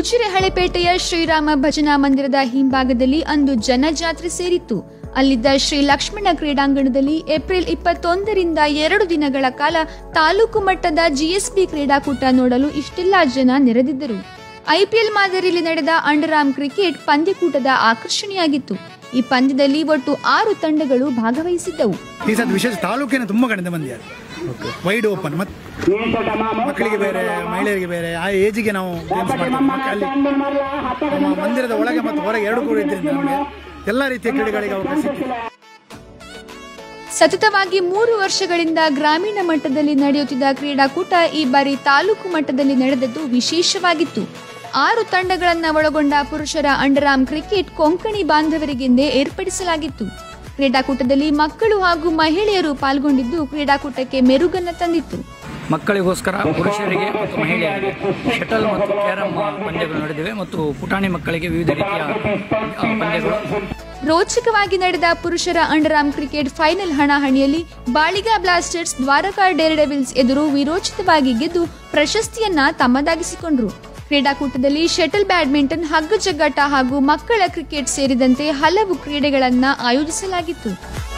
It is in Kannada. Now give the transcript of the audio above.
ಉಜಿರೆ ಹಳೆಪೇಟೆಯ ಶ್ರೀರಾಮ ಭಜನಾ ಮಂದಿರದ ಹಿಂಭಾಗದಲ್ಲಿ ಅಂದು ಜನಜಾತ್ರೆ ಸೇರಿತ್ತು ಅಲ್ಲಿದ್ದ ಶ್ರೀ ಲಕ್ಷ್ಮಣ ಕ್ರೀಡಾಂಗಣದಲ್ಲಿ ಏಪ್ರಿಲ್ ಇಪ್ಪತ್ತೊಂದರಿಂದ ಎರಡು ದಿನಗಳ ಕಾಲ ತಾಲೂಕು ಮಟ್ಟದ ಜಿಎಸ್ಬಿ ಕ್ರೀಡಾಕೂಟ ನೋಡಲು ಇಷ್ಟೆಲ್ಲ ಜನ ನೆರೆದಿದ್ದರು ಐಪಿಎಲ್ ಮಾದರಿಯಲ್ಲಿ ನಡೆದ ಅಂಡರಾಮ್ ಕ್ರಿಕೆಟ್ ಪಂದ್ಯಕೂಟದ ಆಕರ್ಷಣೆಯಾಗಿತ್ತು ಈ ಪಂದ್ಯದಲ್ಲಿ ಒಟ್ಟು ಆರು ತಂಡಗಳು ಭಾಗವಹಿಸಿದ್ದವು ಈ ಸದ್ ವಿಶೇಷ ತಾಲೂಕಿನ ತುಂಬ ಕಡೆಯಿಂದ ಬಂದಿದ್ದಾರೆ ವೈಡ್ ಓಪನ್ ಮತ್ ಮಕ್ಕಳಿಗೆ ಬೇರೆ ಮಹಿಳೆಯರಿಗೆ ಬೇರೆ ಆ ಏಜಿಗೆ ನಾವು ಗೇಮ್ಸ್ ಮಾಡ್ತೀವಿ ಮಕ್ಕ- ಅಲ್ಲಿ ನಮ್ಮ ಮಂದಿರದ ಒಳಗೆ ಮತ್ತು ಹೊರಗೆ ಎರಡು ಕೂಡ ಇದ್ರಿಂದ ನಮಗೆ ಎಲ್ಲ ರೀತಿಯ ಕ್ರೀಡೆಗಳಿಗೆ ಅವಕಾಶ ಸಿಕ್ಕಿದೆ ಸತತವಾಗಿ ಮೂರು ವರ್ಷಗಳಿಂದ ಗ್ರಾಮೀಣ ಮಟ್ಟದಲ್ಲಿ ನಡೆಯುತ್ತಿದ್ದ ಕ್ರೀಡಾಕೂಟ ಈ ಬಾರಿ ತಾಲೂಕು ಮಟ್ಟದಲ್ಲಿ ನಡೆದದ್ದು ವಿಶೇಷವಾಗಿತ್ತು ಆರು ತಂಡಗಳನ್ನು ಒಳಗೊಂಡ ಪುರುಷರ ಅಂಡರಾಮ್ ಕ್ರಿಕೆಟ್ ಕೊಂಕಣಿ ಬಾಂಧವರಿಗೆಂದೇ ಏರ್ಪಡಿಸಲಾಗಿತ್ತು ಕ್ರೀಡಾಕೂಟದಲ್ಲಿ ಮಕ್ಕಳು ಹಾಗೂ ಮಹಿಳೆಯರು ಪಾಲ್ಗೊಂಡಿದ್ದು ಕ್ರೀಡಾಕೂಟಕ್ಕೆ ಮೆರುಗನ್ನ ತಂದಿತ್ತು ಮಕ್ಕಳಿಗೋಸ್ಕರ ಪುರುಷರಿಗೆ ಮತ್ತು ಮಹಿಳೆಯರಿಗೆ ಶಟಲ್ ಮತ್ತು ಕ್ಯಾರಮ್ ಪಂದ್ಯಗಳು ನಡೆದಿವೆ ಮತ್ತು ಪುಟಾಣಿ ಮಕ್ಕಳಿಗೆ ವಿವಿಧ ರೀತಿಯ ಆ, ಪಂದ್ಯಗಳು ರೋಚಕವಾಗಿ ನಡೆದ ಪುರುಷರ ಅಂಡರಾಮ್ ಕ್ರಿಕೆಟ್ ಫೈನಲ್ ಹಣಾಹಣಿಯಲ್ಲಿ Baliga blasters Dwaraka dare devils ಎದುರು ವಿರೋಚಿತವಾಗಿ ಗೆದ್ದು ಪ್ರಶಸ್ತಿಯನ್ನ ತಮ್ಮದಾಗಿಸಿಕೊಂಡ್ರು ಕ್ರೀಡಾಕೂಟದಲ್ಲಿ ಶಟಲ್ ಬ್ಯಾಡ್ಮಿಂಟನ್ ಹಗ್ಗ ಜಗ್ಗಾಟ ಹಾಗೂ ಮಕ್ಕಳ ಕ್ರಿಕೆಟ್ ಸೇರಿದಂತೆ ಹಲವು ಕ್ರೀಡೆಗಳನ್ನ ಆಯೋಜಿಸಲಾಗಿತ್ತು